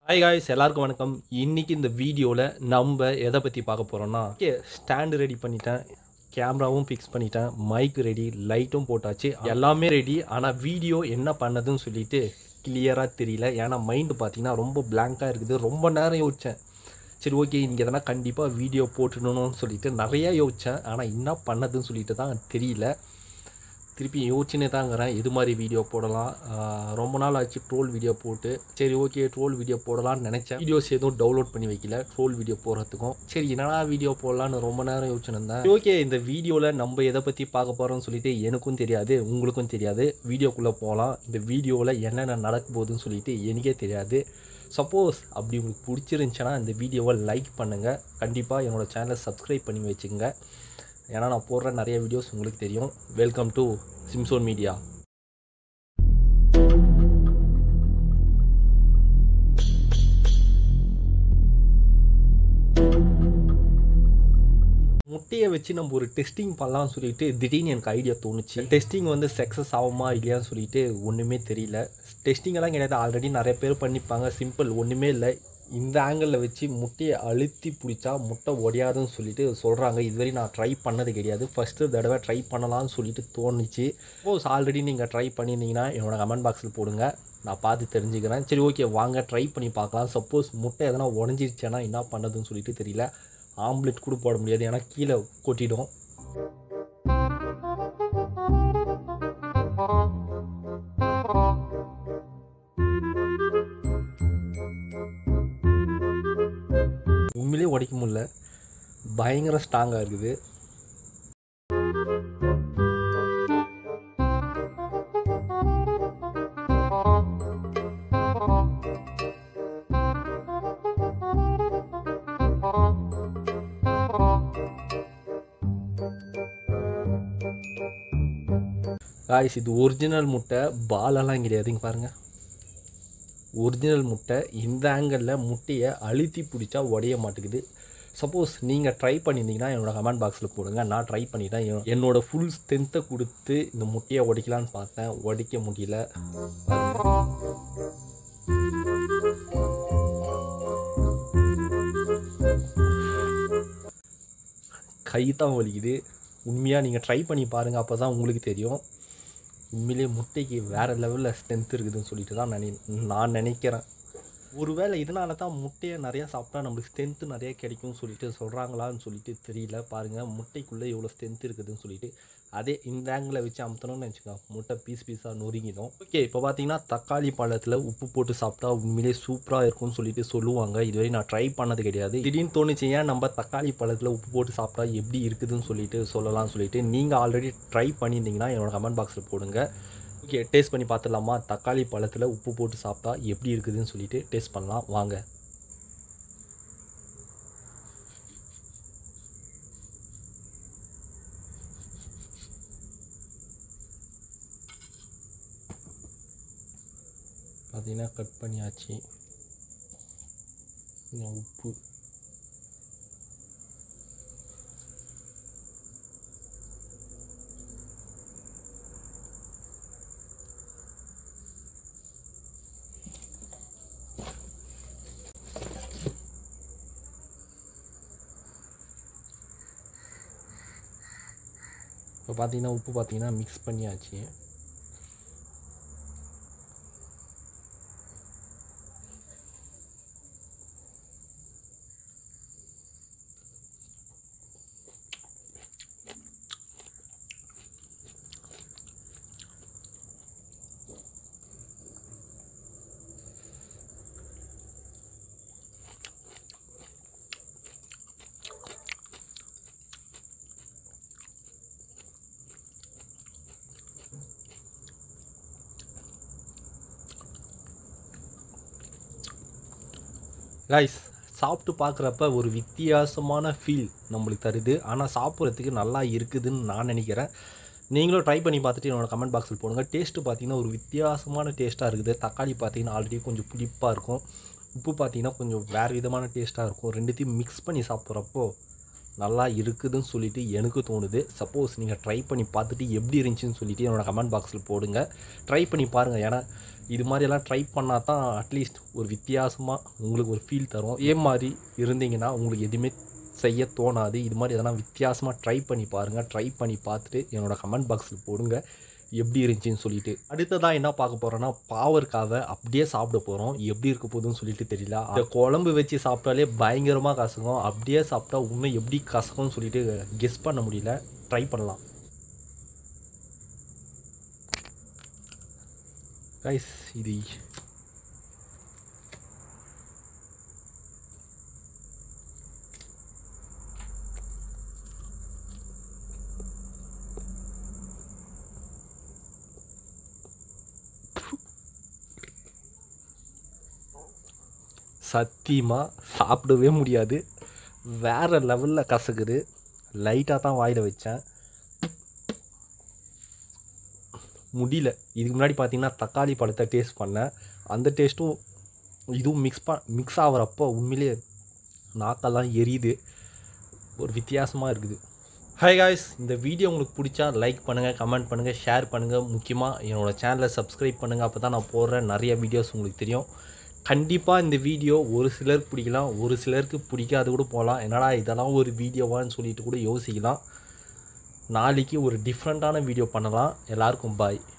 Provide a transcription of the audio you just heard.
Hi guys எல்லாருக்கும் வணக்கம் இன்னைக்கு இந்த வீடியோவில் நம்ம எதை பற்றி பார்க்க போகிறோம்னா ஓகே ஸ்டாண்டு ரெடி பண்ணிட்டேன் கேமராவும் ஃபிக்ஸ் பண்ணிட்டேன் மைக் ரெடி லைட்டும் போட்டாச்சு எல்லாமே ரெடி ஆனால் வீடியோ என்ன பண்ணதுன்னு சொல்லிட்டு கிளியராக தெரியல ஏன்னா மைண்டு பார்த்தீங்கன்னா ரொம்ப பிளாங்காக இருக்குது ரொம்ப நேரம் யோசித்தேன் சரி ஓகே இங்கே எதனா கண்டிப்பாக வீடியோ போட்டுடணும்னு சொல்லிட்டு நிறையா யோசித்தேன் ஆனால் என்ன பண்ணதுன்னு சொல்லிட்டு தான் தெரியல திருப்பி யோசிச்சுனே தாங்கிறேன் எது மாதிரி வீடியோ போடலாம் ஆஹ் ரொம்ப நாள் ஆச்சு ட்ரோல் வீடியோ போட்டு சரி ஓகே ட்ரோல் வீடியோ போடலாம்னு நினச்சேன் வீடியோஸ் எதுவும் டவுன்லோட் பண்ணி வைக்கல ட்ரோல் வீடியோ போடுறதுக்கும் சரி என்னடா வீடியோ போடலான்னு ரொம்ப நேரம் யோசிச்சுருந்தேன் ஓகே இந்த வீடியோவில் நம்ம எதை பற்றி பார்க்க போகிறோம்னு சொல்லிட்டு எனக்கும் தெரியாது உங்களுக்கும் தெரியாது வீடியோக்குள்ளே போகலாம் இந்த வீடியோவில் என்னென்ன நடக்க போகுதுன்னு சொல்லிட்டு எனக்கே தெரியாது சப்போஸ் அப்படி உங்களுக்கு பிடிச்சிருந்துச்சுன்னா இந்த வீடியோவை லைக் பண்ணுங்கள் கண்டிப்பாக என்னோடய சேனலை சப்ஸ்கிரைப் பண்ணி வச்சுக்கோங்க ஏன்னா நான் போடுற நிறைய வீடியோஸ் உங்களுக்கு தெரியும் வெல்கம் டு சிம்சோன் மீடியா முட்டையை வச்சு நம்ம ஒரு டெஸ்டிங் பண்ணலாம்னு சொல்லிட்டு திடீர்னு எனக்கு ஐடியா தோணுச்சு டெஸ்டிங் வந்து சக்ஸஸ் ஆகுமா இல்லையான்னு சொல்லிட்டு ஒன்றுமே தெரியல டெஸ்டிங் எல்லாம் கிடையாது ஆல்ரெடி நிறைய பேர் பண்ணிப்பாங்க சிம்பிள் ஒன்றுமே இல்லை இந்த ஆங்கிளில் வச்சு முட்டையை அழுத்தி பிடிச்சா முட்டை உடையாதுன்னு சொல்லிட்டு சொல்கிறாங்க இதுவரை நான் ட்ரை பண்ணது கிடையாது ஃபஸ்ட்டு தடவை ட்ரை பண்ணலாம்னு சொல்லிட்டு தோணுச்சு சப்போஸ் ஆல்ரெடி நீங்கள் ட்ரை பண்ணியிருந்தீங்கன்னா என்னோட கமெண்ட் பாக்ஸில் போடுங்க நான் பார்த்து தெரிஞ்சுக்கிறேன் சரி ஓகே வாங்க ட்ரை பண்ணி பார்க்கலாம் சப்போஸ் முட்டை எதனா உடஞ்சிருச்சேன்னா என்ன பண்ணதுன்னு சொல்லிட்டு தெரியல ஆம்லெட் கூட போட முடியாது ஏன்னா கீழே கொட்டிடும் உண்மையிலே உடைக்க முடியல பயங்கர ஸ்ட்ராங்காக இருக்குது காய்ஸ் இது ஒரிஜினல் முட்டை பாலெல்லாம் கிடையாது இங்கே பாருங்கள் ஒரிஜினல் முட்டை இந்த ஆங்கிளில் முட்டையை அழுத்தி பிடிச்சா உடைய மாட்டேங்குது சப்போஸ் நீங்கள் ட்ரை பண்ணியிருந்தீங்கன்னா என்னோட கமெண்ட் பாக்ஸில் போடுங்க நான் ட்ரை பண்ணிட்டேன் என்- என்னோட ஃபுல் ஸ்ட்ரென்த்தை கொடுத்து இந்த முட்டையை உடைக்கலான்னு பார்த்தேன் உடைக்க முடியல பாருங்க. கை தான் வலிக்குது உண்மையாக நீங்கள் ட்ரை பண்ணி பாருங்கள் அப்போ தான் உங்களுக்கு தெரியும் உண்மையிலேயே முட்டைக்கு வேறு லெவலில் ஸ்ட்ரென்த் இருக்குதுன்னு சொல்லிட்டு தான் நினை நான் நினைக்கிறேன் ஒருவேளை இதனால தான் முட்டையை நிறையா சாப்பிட்டா நம்மளுக்கு ஸ்ட்ரென்த்து நிறைய கிடைக்கும்னு சொல்லிட்டு சொல்கிறாங்களான்னு சொல்லிட்டு தெரியல பாருங்கள் முட்டைக்குள்ளே எவ்வளோ ஸ்ட்ரென்த் இருக்குதுன்னு சொல்லிட்டு அதே இந்த ஆங்கிளில் வச்சு அமுத்தணும்னு வச்சுக்கோங்க முட்டை பீஸ் பீஸாக நொறுங்கிடும் ஓகே இப்போ பார்த்தீங்கன்னா தக்காளி பழத்தில் உப்பு போட்டு சாப்பிட்டா உண்மையிலே சூப்பராக இருக்கும்னு சொல்லிட்டு சொல்லுவாங்க இதுவரை நான் ட்ரை பண்ணது கிடையாது திடீர்னு தோணுச்சு ஏன் நம்ம தக்காளி பழத்தில் உப்பு போட்டு சாப்பிட்டா எப்படி இருக்குதுன்னு சொல்லிட்டு சொல்லலாம்னு சொல்லிட்டு நீங்கள் ஆல்ரெடி ட்ரை பண்ணியிருந்தீங்கன்னா என்னோட கமெண்ட் பாக்ஸில் போடுங்க ஓகே டேஸ்ட் பண்ணி பார்த்துடலாமா தக்காளி பழத்தில் உப்பு போட்டு சாப்பிட்டா எப்படி இருக்குதுன்னு சொல்லிட்டு டேஸ்ட் பண்ணலாம் வாங்க பார்த்தீங்கன்னா கட் பண்ணியாச்சு இன்னும் உப்பு இப்போ பார்த்தீங்கன்னா உப்பு பார்த்தீங்கன்னா மிக்ஸ் பண்ணியாச்சு கைஸ் சாப்பிட்டு பார்க்குறப்ப ஒரு வித்தியாசமான ஃபீல் நம்மளுக்கு தருது ஆனால் சாப்பிட்றதுக்கு நல்லா இருக்குதுன்னு நான் நினைக்கிறேன் நீங்களும் ட்ரை பண்ணி பார்த்துட்டு என்னோட கமெண்ட் பாக்ஸில் போடுங்க டேஸ்ட்டு பார்த்தீங்கன்னா ஒரு வித்தியாசமான டேஸ்ட்டாக இருக்குது தக்காளி பார்த்தீங்கன்னா ஆல்ரெடி கொஞ்சம் புளிப்பாக இருக்கும் உப்பு பார்த்தீங்கன்னா கொஞ்சம் வேறு விதமான டேஸ்ட்டாக இருக்கும் ரெண்டுத்தையும் மிக்ஸ் பண்ணி சாப்பிட்றப்போ நல்லா இருக்குதுன்னு சொல்லிட்டு எனக்கு தோணுது சப்போஸ் நீங்கள் ட்ரை பண்ணி பார்த்துட்டு எப்படி இருந்துச்சுன்னு சொல்லிட்டு என்னோட கமெண்ட் பாக்ஸில் போடுங்க ட்ரை பண்ணி பாருங்கள் ஏன்னா இது மாதிரியெல்லாம் ட்ரை பண்ணால் தான் அட்லீஸ்ட் ஒரு வித்தியாசமாக உங்களுக்கு ஒரு ஃபீல் தரும் இதே மாதிரி இருந்தீங்கன்னா உங்களுக்கு எதுவுமே செய்ய தோணாது இது மாதிரி எதனா வித்தியாசமாக ட்ரை பண்ணி பாருங்கள் ட்ரை பண்ணி பார்த்துட்டு என்னோட கமெண்ட் பாக்ஸில் போடுங்க எப்படி இருந்துச்சுன்னு சொல்லிட்டு அடுத்ததாக என்ன பார்க்க போகிறோன்னா பாவற்காவை அப்படியே சாப்பிட போகிறோம் எப்படி இருக்க போகுதுன்னு சொல்லிட்டு தெரியல அந்த குழம்பு வச்சு சாப்பிட்டாலே பயங்கரமாக கசக்கும் அப்படியே சாப்பிட்டா இன்னும் எப்படி கசக்கும்னு சொல்லிட்டு கெஸ் பண்ண முடியல ட்ரை பண்ணலாம் கைஸ் இது சத்தியமாக சாப்பிடவே முடியாது வேறு லெவலில் கசக்குது லைட்டாக தான் வாயில் வச்சேன் முடியல இதுக்கு முன்னாடி பார்த்தீங்கன்னா தக்காளி பழத்தை டேஸ்ட் பண்ணேன் அந்த டேஸ்ட்டும் இதுவும் மிக்ஸ் ப மிக்ஸ் ஆகிறப்போ உண்மையிலே நாக்கெல்லாம் எரியுது ஒரு வித்தியாசமாக இருக்குது ஹாய் காய்ஸ் இந்த வீடியோ உங்களுக்கு பிடிச்சா லைக் பண்ணுங்கள் கமெண்ட் பண்ணுங்கள் ஷேர் பண்ணுங்கள் முக்கியமாக என்னோடய சேனலை சப்ஸ்கிரைப் பண்ணுங்கள் அப்போ தான் நான் போடுற நிறைய வீடியோஸ் உங்களுக்கு தெரியும் கண்டிப்பாக இந்த வீடியோ ஒரு சிலருக்கு பிடிக்கலாம் ஒரு சிலருக்கு பிடிக்காது கூட போகலாம் என்னடா இதெல்லாம் ஒரு வீடியோவான்னு சொல்லிட்டு கூட யோசிக்கலாம் நாளைக்கு ஒரு டிஃப்ரெண்ட்டான வீடியோ பண்ணலாம் எல்லாருக்கும் பாய்